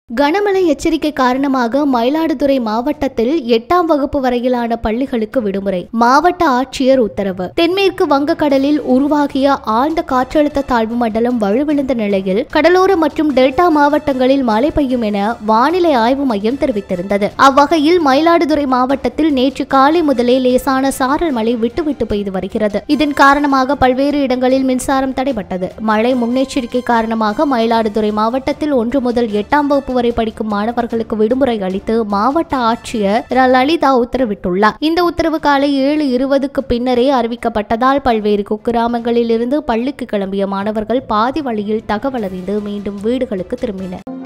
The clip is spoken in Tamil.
கனமழை எச்சரிக்கை காரணமாக மயிலாடுதுறை மாவட்டத்தில் எட்டாம் வகுப்பு வரையிலான பள்ளிகளுக்கு விடுமுறை மாவட்ட ஆட்சியர் உத்தரவு தென்மேற்கு வங்கக்கடலில் உருவாகிய ஆழ்ந்த காற்றழுத்த தாழ்வு மண்டலம் வலுவிழந்த நிலையில் கடலோர மற்றும் டெல்டா மாவட்டங்களில் மழை பெய்யும் என வானிலை ஆய்வு மையம் தெரிவித்திருந்தது அவ்வகையில் மயிலாடுதுறை மாவட்டத்தில் நேற்று காலை முதலே லேசான சாரல் மழை விட்டு விட்டு பெய்து வருகிறது இதன் காரணமாக பல்வேறு இடங்களில் மின்சாரம் தடைபட்டது மழை முன்னெச்சரிக்கை காரணமாக மயிலாடுதுறை மாவட்டத்தில் ஒன்று முதல் எட்டாம் வகுப்பு வரை படிக்கும் மாணவர்களுக்கு விடுமுறை அளித்து மாவட்ட ஆட்சியர் ர. லலிதா உத்தரவிட்டுள்ளார் இந்த உத்தரவு காலை ஏழு இருபதுக்கு பின்னரே அறிவிக்கப்பட்டதால் பல்வேறு குக்கிராமங்களில் இருந்து பள்ளிக்கு கிளம்பிய மாணவர்கள் பாதி வழியில் தகவல் அறிந்து மீண்டும் வீடுகளுக்கு திரும்பினர்